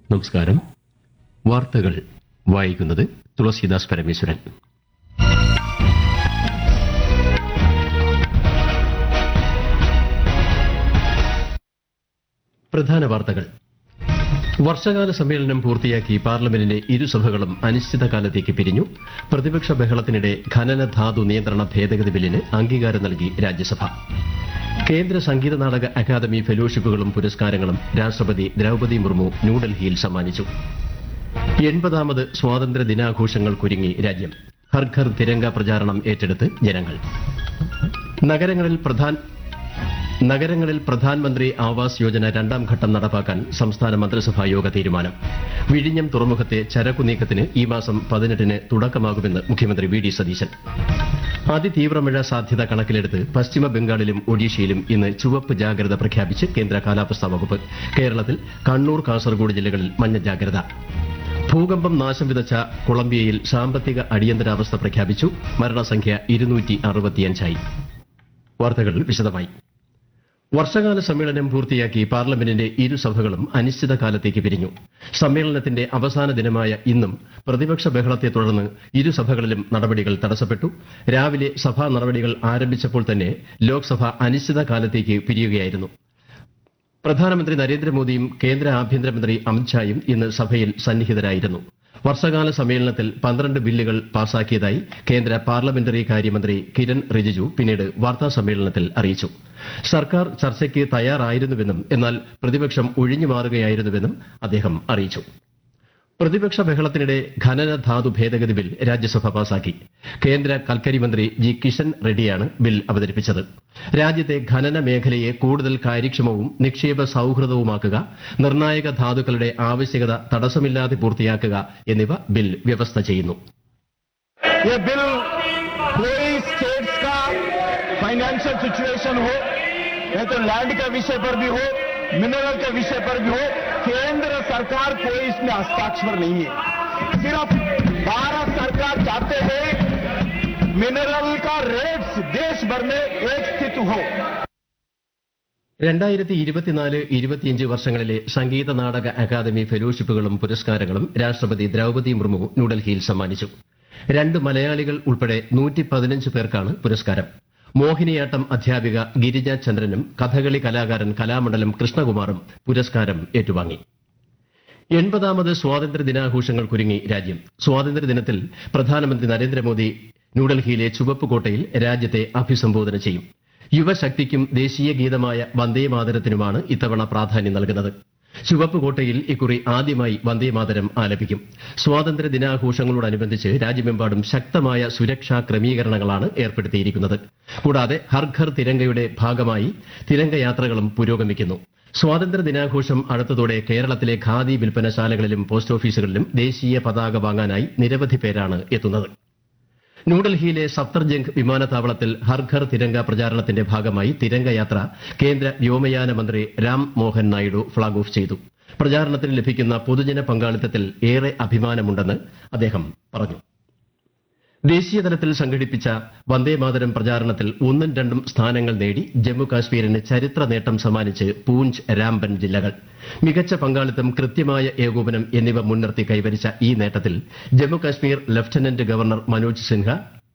നമസ്കാരം വാർത്തകൾ വായിക്കുന്നത് തുളസീദാസ് പരമേശ്വരൻ പ്രധാന വാർത്തകൾ വർഷകാല സമ്മേളനം പൂർത്തിയാക്കി പാർലമെന്റിന്റെ ഇരുസഭകളും അനിശ്ചിതകാലത്തേക്ക് പിരിഞ്ഞു പ്രതിപക്ഷ ബഹളത്തിനിടെ ഖനന ധാതു നിയന്ത്രണ ഭേദഗതി ബില്ലിന് അംഗീകാരം നൽകി രാജ്യസഭ കേന്ദ്ര സംഗീത നാടക അക്കാദമി ഫെലോഷിപ്പുകളും പുരസ്കാരങ്ങളും രാഷ്ട്രപതി ദ്രൌപദി മുർമു ന്യൂഡൽഹിയിൽ സമ്മാനിച്ചു എൺപതാമത് സ്വാതന്ത്ര്യ ദിനാഘോഷങ്ങൾക്കൊരുങ്ങി രാജ്യം ഹർ ഘർ തിരങ്ക പ്രചാരണം ഏറ്റെടുത്ത് ജനങ്ങൾ നഗരങ്ങളിൽ പ്രധാൻ നഗരങ്ങളിൽ പ്രധാൻമന്ത്രി ആവാസ് യോജന രണ്ടാം ഘട്ടം നടപ്പാക്കാൻ സംസ്ഥാന മന്ത്രിസഭാ യോഗ തീരുമാനം വിഴിഞ്ഞം തുറമുഖത്തെ ചരക്കു നീക്കത്തിന് ഈ മാസം പതിനെട്ടിന് തുടക്കമാകുമെന്ന് മുഖ്യമന്ത്രി വി ഡി സതീശൻ അതിതീവ്ര മഴ സാധ്യത കണക്കിലെടുത്ത് പശ്ചിമ ബംഗാളിലും ഒഡീഷയിലും ഇന്ന് ചുവപ്പ് ജാഗ്രത പ്രഖ്യാപിച്ച് കേന്ദ്ര കാലാവസ്ഥാ വകുപ്പ് കേരളത്തിൽ കണ്ണൂർ കാസർഗോഡ് ജില്ലകളിൽ മഞ്ഞ ജാഗ്രത ഭൂകമ്പം നാശം വിതച്ച കൊളംബിയയിൽ സാമ്പത്തിക അടിയന്തരാവസ്ഥ പ്രഖ്യാപിച്ചു മരണസംഖ്യ ഇരുന്നൂറ്റി അറുപത്തിയഞ്ചായി വാർത്തകൾ വിശദമായി വർഷകാല സമ്മേളനം പൂർത്തിയാക്കി പാർലമെന്റിന്റെ ഇരുസഭകളും അനിശ്ചിതകാലത്തേക്ക് പിരിഞ്ഞു സമ്മേളനത്തിന്റെ അവസാന ദിനമായ ഇന്നും പ്രതിപക്ഷ ബഹളത്തെ തുടർന്ന് ഇരുസഭകളിലും നടപടികൾ തടസ്സപ്പെട്ടു രാവിലെ സഭാ നടപടികൾ ആരംഭിച്ചപ്പോൾ തന്നെ ലോക്സഭ അനിശ്ചിതകാലത്തേക്ക് പിരിയുകയായിരുന്നു പ്രധാനമന്ത്രി നരേന്ദ്രമോദിയും കേന്ദ്ര ആഭ്യന്തരമന്ത്രി അമിത്ഷായും ഇന്ന് സഭയിൽ സന്നിഹിതരായിരുന്നു വർഷകാല സമ്മേളനത്തിൽ പന്ത്രണ്ട് ബില്ലുകൾ പാസാക്കിയതായി കേന്ദ്ര പാർലമെന്ററി കാര്യമന്ത്രി കിരൺ റിജിജു പിന്നീട് വാർത്താ സമ്മേളനത്തിൽ അറിയിച്ചു സർക്കാർ ചർച്ചയ്ക്ക് തയ്യാറായിരുന്നുവെന്നും എന്നാൽ പ്രതിപക്ഷം ഒഴിഞ്ഞു മാറുകയായിരുന്നുവെന്നും അദ്ദേഹം അറിയിച്ചു പ്രതിപക്ഷ ബഹളത്തിനിടെ ഖനന ധാതു ഭേദഗതി ബിൽ രാജ്യസഭ പാസാക്കി കേന്ദ്ര കൽക്കരി മന്ത്രി ജി കിഷൻ റെഡ്ഡിയാണ് ബിൽ അവതരിപ്പിച്ചത് രാജ്യത്തെ ഖനന മേഖലയെ കൂടുതൽ കാര്യക്ഷമവും നിക്ഷേപ സൌഹൃദവുമാക്കുക നിർണായക ധാതുക്കളുടെ ആവശ്യകത തടസ്സമില്ലാതെ പൂർത്തിയാക്കുക എന്നിവ ബിൽ വ്യവസ്ഥ ചെയ്യുന്നു ये बिल कोई स्टेट्स का फाइनेंशियल सिचुएशन हो या तो लैंड के विषय पर भी हो मिनरल के विषय पर भी हो केंद्र सरकार कोई इसमें हस्ताक्षर नहीं है सिर्फ भारत सरकार चाहते हैं मिनरल का रेट्स देश भर में एक स्थित हो രണ്ടായിരത്തി ഇരുപത്തിനാല് ഇരുപത്തിയഞ്ച് വർഷങ്ങളിലെ സംഗീത നാടക അക്കാദമി ഫെലോഷിപ്പുകളും പുരസ്കാരങ്ങളും രാഷ്ട്രപതി ദ്രൌപദി മുർമു ന്യൂഡൽഹിയിൽ സമ്മാനിച്ചു രണ്ട് മലയാളികൾ ഉൾപ്പെടെ നൂറ്റി പതിനഞ്ച് പേർക്കാണ് പുരസ്കാരം മോഹിനിയാട്ടം അധ്യാപിക ഗിരിജ ചന്ദ്രനും കഥകളി കലാകാരൻ കലാമണ്ഡലം കൃഷ്ണകുമാറും പുരസ്കാരം ഏറ്റുവാങ്ങി എൺപതാമത് സ്വാതന്ത്ര്യ ദിനാഘോഷങ്ങൾക്കൊരുങ്ങി രാജ്യം സ്വാതന്ത്ര്യദിനത്തിൽ പ്രധാനമന്ത്രി നരേന്ദ്രമോദി ന്യൂഡൽഹിയിലെ ചുവപ്പ് കോട്ടയിൽ രാജ്യത്തെ അഭിസംബോധന ചെയ്യും യുവശക്തിക്കും ദേശീയ ഗീതമായ വന്ദേമാതരത്തിനുമാണ് ഇത്തവണ പ്രാധാന്യം നൽകുന്നത് ചുവപ്പ് കോട്ടയിൽ ഇക്കുറി ആദ്യമായി വന്ദേമാതരം ആലപിക്കും സ്വാതന്ത്ര്യ ദിനാഘോഷങ്ങളോടനുബന്ധിച്ച് രാജ്യമെമ്പാടും ശക്തമായ സുരക്ഷാ ക്രമീകരണങ്ങളാണ് ഏർപ്പെടുത്തിയിരിക്കുന്നത് കൂടാതെ ഹർ ഘർ തിരങ്കയുടെ ഭാഗമായി തിരങ്കയാത്രകളും പുരോഗമിക്കുന്നു സ്വാതന്ത്ര്യ ദിനാഘോഷം അടുത്തതോടെ കേരളത്തിലെ ഖാദി വിൽപ്പനശാലകളിലും പോസ്റ്റ് ഓഫീസുകളിലും ദേശീയ പതാക വാങ്ങാനായി നിരവധി പേരാണ് എത്തുന്നത് ന്യൂഡൽഹിയിലെ സഫ്തർജംഗ് വിമാനത്താവളത്തിൽ ഹർ ഘർ തിരങ്ക പ്രചാരണത്തിന്റെ ഭാഗമായി തിരങ്കയാത്ര കേന്ദ്ര വ്യോമയാന മന്ത്രി രാം മോഹൻ നായിഡു ഫ്ളാഗ് ഓഫ് ചെയ്തു പ്രചാരണത്തിന് ലഭിക്കുന്ന പൊതുജന പങ്കാളിത്തത്തിൽ ഏറെ അഭിമാനമുണ്ടെന്ന് അദ്ദേഹം പറഞ്ഞു ദേശീയതലത്തിൽ സംഘടിപ്പിച്ച വന്ദേമാതരം പ്രചാരണത്തിൽ ഒന്നും രണ്ടും സ്ഥാനങ്ങൾ നേടി ജമ്മു കാശ്മീരിന് ചരിത്ര നേട്ടം സമ്മാനിച്ച് പൂഞ്ച് രാംബൻ ജില്ലകൾ മികച്ച പങ്കാളിത്തം കൃത്യമായ ഏകോപനം എന്നിവ മുൻനിർത്തി കൈവരിച്ച ഈ നേട്ടത്തിൽ ജമ്മു കാശ്മീർ ലഫ്റ്റനന്റ് ഗവർണർ മനോജ് സിൻഹ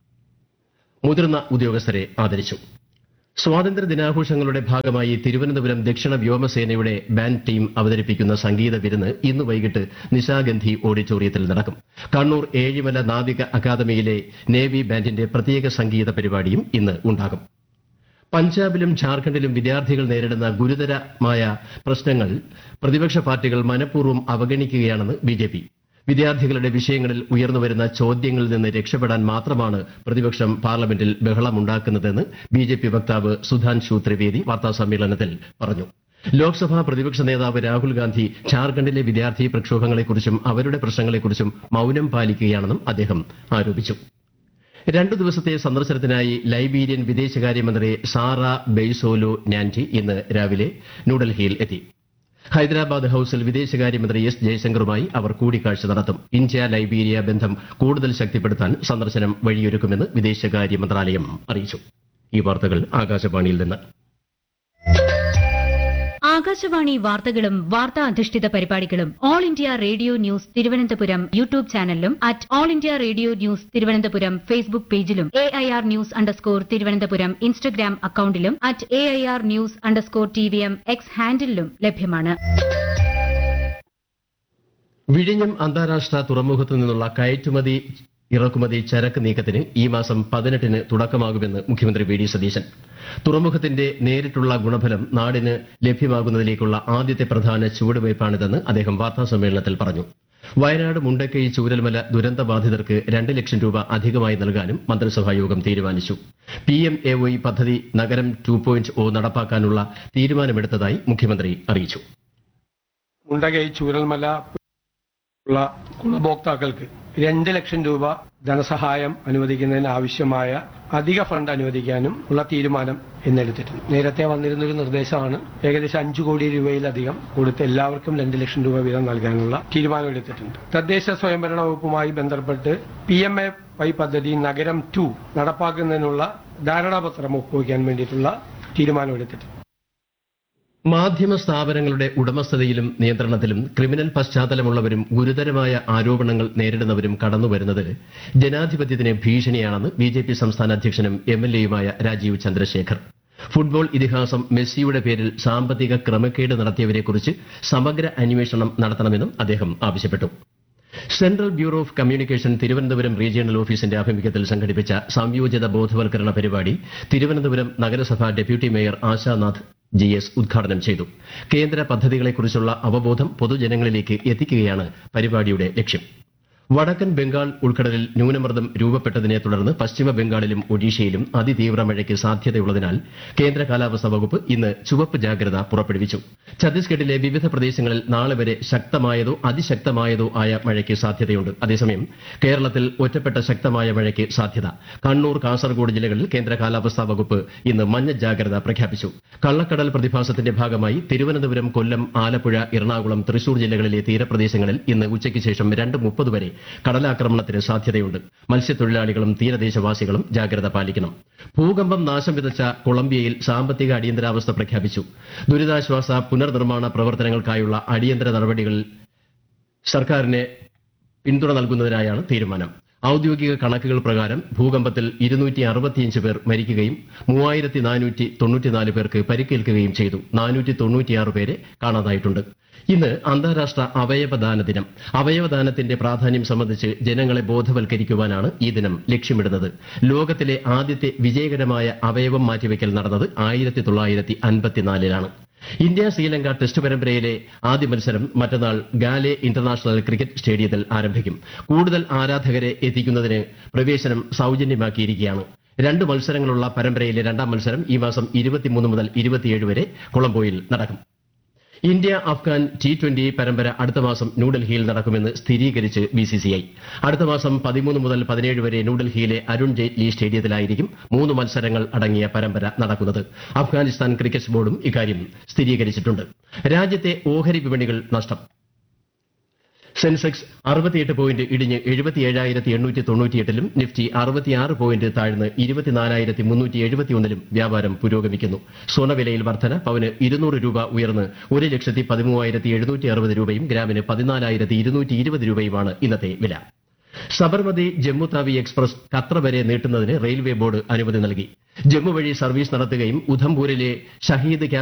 മുതിർന്ന ഉദ്യോഗസ്ഥരെ ആദരിച്ചു സ്വാതന്ത്ര്യ ദിനാഘോഷങ്ങളുടെ ഭാഗമായി തിരുവനന്തപുരം ദക്ഷിണ വ്യോമസേനയുടെ ബാൻഡ് ടീം അവതരിപ്പിക്കുന്ന സംഗീത വിരുന്ന് ഇന്ന് വൈകിട്ട് നിശാഗന്ധി ഓഡിറ്റോറിയത്തിൽ നടക്കും കണ്ണൂർ ഏഴിമല നാവിക അക്കാദമിയിലെ നേവി ബാൻഡിന്റെ പ്രത്യേക സംഗീത പരിപാടിയും ഇന്ന് ഉണ്ടാകും പഞ്ചാബിലും ഝാർഖണ്ഡിലും വിദ്യാർത്ഥികൾ നേരിടുന്ന ഗുരുതരമായ പ്രശ്നങ്ങൾ പ്രതിപക്ഷ പാർട്ടികൾ മനഃപൂർവ്വം അവഗണിക്കുകയാണെന്ന് ബിജെപി വിദ്യാർത്ഥികളുടെ വിഷയങ്ങളിൽ ഉയർന്നുവരുന്ന ചോദ്യങ്ങളിൽ നിന്ന് രക്ഷപ്പെടാൻ മാത്രമാണ് പ്രതിപക്ഷം പാർലമെന്റിൽ ബഹളമുണ്ടാക്കുന്നതെന്ന് ബിജെപി വക്താവ് സുധാൻഷു ത്രിവേദി വാർത്താസമ്മേളനത്തിൽ പറഞ്ഞു ലോക്സഭാ പ്രതിപക്ഷ നേതാവ് രാഹുൽ ഗാന്ധി ഝാർഖണ്ഡിലെ വിദ്യാർത്ഥി പ്രക്ഷോഭങ്ങളെക്കുറിച്ചും അവരുടെ പ്രശ്നങ്ങളെക്കുറിച്ചും മൌനം പാലിക്കുകയാണെന്നും അദ്ദേഹം ആരോപിച്ചു രണ്ടു ദിവസത്തെ സന്ദർശനത്തിനായി ലൈബീരിയൻ വിദേശകാര്യമന്ത്രി സാറ ബെയ്സോലോ നാൻറ്റി ഇന്ന് രാവിലെ ന്യൂഡൽഹിയിൽ എത്തി ഹൈദരാബാദ് ഹൌസിൽ വിദേശകാര്യമന്ത്രി എസ് ജയശങ്കറുമായി അവർ കൂടിക്കാഴ്ച നടത്തും ഇന്ത്യ ലൈബീരിയ ബന്ധം കൂടുതൽ ശക്തിപ്പെടുത്താൻ സന്ദർശനം വഴിയൊരുക്കുമെന്ന് വിദേശകാര്യ മന്ത്രാലയം അറിയിച്ചു ഈ വാർത്തകൾ ആകാശവാണിയിൽ നിന്ന് ആകാശവാണി വാർത്തകളും വാർത്താ അധിഷ്ഠിത പരിപാടികളും All India Radio news Thiruvananthapuram YouTube ചാനലിലും at All India Radio news Thiruvananthapuram Facebook പേജിലും A I R news underscore Thiruvananthapuram Instagram അക്കൌണ്ടിലും at A I R news underscore T V M X ഹാൻഡിലും ലഭ്യമാണ് വിഴിഞ്ഞം അന്താരാഷ്ട്ര തുറമുഖത്തു നിന്നുള്ള കയറ്റുമതി ഇറക്കുമതി ചരക്ക് നീക്കത്തിന് ഈ മാസം പതിനെട്ടിന് തുടക്കമാകുമെന്ന് മുഖ്യമന്ത്രി വി ഡി സതീശൻ തുറമുഖത്തിന്റെ നേരിട്ടുള്ള ഗുണഫലം നാടിന് ലഭ്യമാകുന്നതിലേക്കുള്ള ആദ്യത്തെ പ്രധാന ചുവടുവയ്പ്പാണിതെന്ന് അദ്ദേഹം വാർത്താസമ്മേളനത്തിൽ പറഞ്ഞു വയനാട് മുണ്ടക്കൈ ചൂരൽമല ദുരന്തബാധിതർക്ക് രണ്ട് ലക്ഷം രൂപ അധികമായി നൽകാനും മന്ത്രിസഭായോഗം തീരുമാനിച്ചു പി എം എ വൈ പദ്ധതി നഗരം ടു പോയിന്റ് ഒ നടപ്പാക്കാനുള്ള തീരുമാനമെടുത്തതായി മുഖ്യമന്ത്രി അറിയിച്ചു മുണ്ടകൈ ചൂരൽമല ഉള്ള ഗുണഭോക്താക്കൾക്ക് രണ്ട് ലക്ഷം രൂപ ധനസഹായം അനുവദിക്കുന്നതിന് ആവശ്യമായ അധിക ഫണ്ട് അനുവദിക്കാനും ഉള്ള തീരുമാനം ഇന്നെടുത്തിട്ടുണ്ട് നേരത്തെ വന്നിരുന്ന ഒരു നിർദ്ദേശമാണ് ഏകദേശം അഞ്ചു കോടി രൂപയിലധികം കൊടുത്ത് എല്ലാവർക്കും രണ്ട് ലക്ഷം രൂപ വീതം നൽകാനുള്ള തീരുമാനം എടുത്തിട്ടുണ്ട് തദ്ദേശ സ്വയംഭരണ വകുപ്പുമായി ബന്ധപ്പെട്ട് പി എം എ വൈ പദ്ധതി നഗരം ടു നടപ്പാക്കുന്നതിനുള്ള ധാരണാപത്രം ഒപ്പുവയ്ക്കാൻ വേണ്ടിയിട്ടുള്ള തീരുമാനം എടുത്തിട്ടുണ്ട് മാധ്യമ സ്ഥാപനങ്ങളുടെ ഉടമസ്ഥതയിലും നിയന്ത്രണത്തിലും ക്രിമിനൽ പശ്ചാത്തലമുള്ളവരും ഗുരുതരമായ ആരോപണങ്ങൾ നേരിടുന്നവരും കടന്നുവരുന്നത് ജനാധിപത്യത്തിന് ഭീഷണിയാണെന്ന് ബി ജെ പി സംസ്ഥാന അധ്യക്ഷനും എം എൽ എയുമായ രാജീവ് ചന്ദ്രശേഖർ ഫുട്ബോൾ ഇതിഹാസം മെസ്സിയുടെ പേരിൽ സാമ്പത്തിക ക്രമക്കേട് നടത്തിയവരെക്കുറിച്ച് സമഗ്ര അന്വേഷണം നടത്തണമെന്നും അദ്ദേഹം ആവശ്യപ്പെട്ടു central bureau of communication Thiruvananthapuram regional ഓഫീസിന്റെ ആഭിമുഖ്യത്തിൽ സംഘടിപ്പിച്ച സംയോജിത ബോധവൽക്കരണ പരിപാടി തിരുവനന്തപുരം നഗരസഭ deputy mayor Ashanath G S ഉദ്ഘാടനം ചെയ്തു കേന്ദ്ര പദ്ധതികളെക്കുറിച്ചുള്ള അവബോധം പൊതുജനങ്ങളിലേക്ക് എത്തിക്കുകയാണ് പരിപാടിയുടെ ലക്ഷ്യം വടക്കൻ ബംഗാൾ ഉൾക്കടലിൽ ന്യൂനമർദ്ദം രൂപപ്പെട്ടതിനെ തുടർന്ന് പശ്ചിമ ബംഗാളിലും ഒഡീഷയിലും അതിതീവ്ര മഴയ്ക്ക് സാധ്യതയുള്ളതിനാൽ കേന്ദ്ര കാലാവസ്ഥാ വകുപ്പ് ഇന്ന് ചുവപ്പ് ജാഗ്രത പുറപ്പെടുവിച്ചു ഛത്തീസ്ഗഡിലെ വിവിധ പ്രദേശങ്ങളിൽ നാളെ വരെ ശക്തമായതോ അതിശക്തമായതോ ആയ മഴയ്ക്ക് സാധ്യതയുണ്ട് അതേസമയം കേരളത്തിൽ ഒറ്റപ്പെട്ട ശക്തമായ മഴയ്ക്ക് സാധ്യത കണ്ണൂർ കാസർഗോഡ് ജില്ലകളിൽ കേന്ദ്ര കാലാവസ്ഥാ വകുപ്പ് ഇന്ന് മഞ്ഞ ജാഗ്രത പ്രഖ്യാപിച്ചു കള്ളക്കടൽ പ്രതിഭാസത്തിന്റെ ഭാഗമായി തിരുവനന്തപുരം കൊല്ലം ആലപ്പുഴ എറണാകുളം തൃശൂർ ജില്ലകളിലെ തീരപ്രദേശങ്ങളിൽ ഇന്ന് ഉച്ചയ്ക്ക് ശേഷം രണ്ട് മുപ്പത് വരെ കടലാക്രമണത്തിന് സാധ്യതയുണ്ട് മത്സ്യത്തൊഴിലാളികളും തീരദേശവാസികളും ജാഗ്രത പാലിക്കണം ഭൂകമ്പം നാശം വിതച്ച കൊളംബിയയിൽ സാമ്പത്തിക അടിയന്തരാവസ്ഥ പ്രഖ്യാപിച്ചു ദുരിതാശ്വാസ പുനർനിർമ്മാണ പ്രവർത്തനങ്ങൾക്കായുള്ള അടിയന്തര നടപടികളിൽ സർക്കാരിന് പിന്തുണ നൽകുന്നതിനായാണ് തീരുമാനം ഔദ്യോഗിക കണക്കുകൾ പ്രകാരം ഭൂകമ്പത്തിൽ ഇരുന്നൂറ്റി അറുപത്തിയഞ്ച് പേർ മരിക്കുകയും മൂവായിരത്തി നാനൂറ്റി തൊണ്ണൂറ്റിനാല് പേർക്ക് പരിക്കേൽക്കുകയും ചെയ്തു നാനൂറ്റി തൊണ്ണൂറ്റിയാറ് പേരെ കാണാതായിട്ടുണ്ട് ഇന്ന് അന്താരാഷ്ട്ര അവയവദാന ദിനം അവയവദാനത്തിന്റെ പ്രാധാന്യം സംബന്ധിച്ച് ജനങ്ങളെ ബോധവൽക്കരിക്കുവാനാണ് ഈ ദിനം ലക്ഷ്യമിടുന്നത് ലോകത്തിലെ ആദ്യത്തെ വിജയകരമായ അവയവം മാറ്റിവെക്കൽ നടന്നത് ആയിരത്തി തൊള്ളായിരത്തി അൻപത്തിനാലിലാണ് ഇന്ത്യ ശ്രീലങ്ക ടെസ്റ്റ് പരമ്പരയിലെ ആദ്യ മത്സരം മറ്റന്നാൾ ഗാലെ ഇന്റർനാഷണൽ ക്രിക്കറ്റ് സ്റ്റേഡിയത്തിൽ ആരംഭിക്കും കൂടുതൽ ആരാധകരെ എത്തിക്കുന്നതിന് പ്രവേശനം സൌജന്യമാക്കിയിരിക്കുകയാണ് രണ്ട് മത്സരങ്ങളുള്ള പരമ്പരയിലെ രണ്ടാം മത്സരം ഈ മാസം ഇരുപത്തിമൂന്ന് മുതൽ ഇരുപത്തിയേഴ് വരെ കൊളംബോയിൽ നടക്കും ഇന്ത്യ അഫ്ഗാൻ ടി ട്വന്റി പരമ്പര അടുത്ത മാസം ന്യൂഡൽഹിയിൽ നടക്കുമെന്ന് സ്ഥിരീകരിച്ച് ബിസിസിഐ അടുത്ത മാസം പതിമൂന്ന് മുതൽ പതിനേഴ് വരെ ന്യൂഡൽഹിയിലെ അരുൺ ജെയ്റ്റ്ലി സ്റ്റേഡിയത്തിലായിരിക്കും മൂന്ന് മത്സരങ്ങൾ അടങ്ങിയ പരമ്പര നടക്കുന്നത് അഫ്ഗാനിസ്ഥാൻ ക്രിക്കറ്റ് ബോർഡും ഇക്കാര്യം സ്ഥിരീകരിച്ചിട്ടുണ്ട് രാജ്യത്തെ ഓഹരി വിപണികൾ നഷ്ടം സെൻസെക്സ് അറുപത്തിയെട്ട് പോയിന്റ് ഇടിഞ്ഞ് എഴുപത്തിയേഴായിരത്തി എണ്ണൂറ്റി തൊണ്ണൂറ്റിയെട്ടിലും നിഫ്റ്റി അറുപത്തിയാറ് പോയിന്റ് താഴ്ന്ന് ഇരുപത്തിനാലായിരത്തി മുന്നൂറ്റി എഴുപത്തിയൊന്നിലും വ്യാപാരം പുരോഗമിക്കുന്നു സ്വർണ്ണവിലയിൽ വർധന പവന് ഇരുന്നൂറ് രൂപ ഉയർന്ന് ഒരു ലക്ഷത്തി പതിമൂവായിരത്തി എഴുന്നൂറ്റി അറുപത് രൂപയും ഗ്രാമിന് പതിനാലായിരത്തി ഇരുന്നൂറ്റി ഇരുപത് രൂപയുമാണ് ഇന്നത്തെ വില സബർമതി ജമ്മു താവി എക്സ്പ്രസ് ഖത്ര വരെ നീട്ടുന്നതിന് റെയിൽവേ ബോർഡ് അനുമതി നൽകി ജമ്മു വഴി സർവീസ് നടത്തുകയും ഉധംപൂരിലെ ഷഹീദ്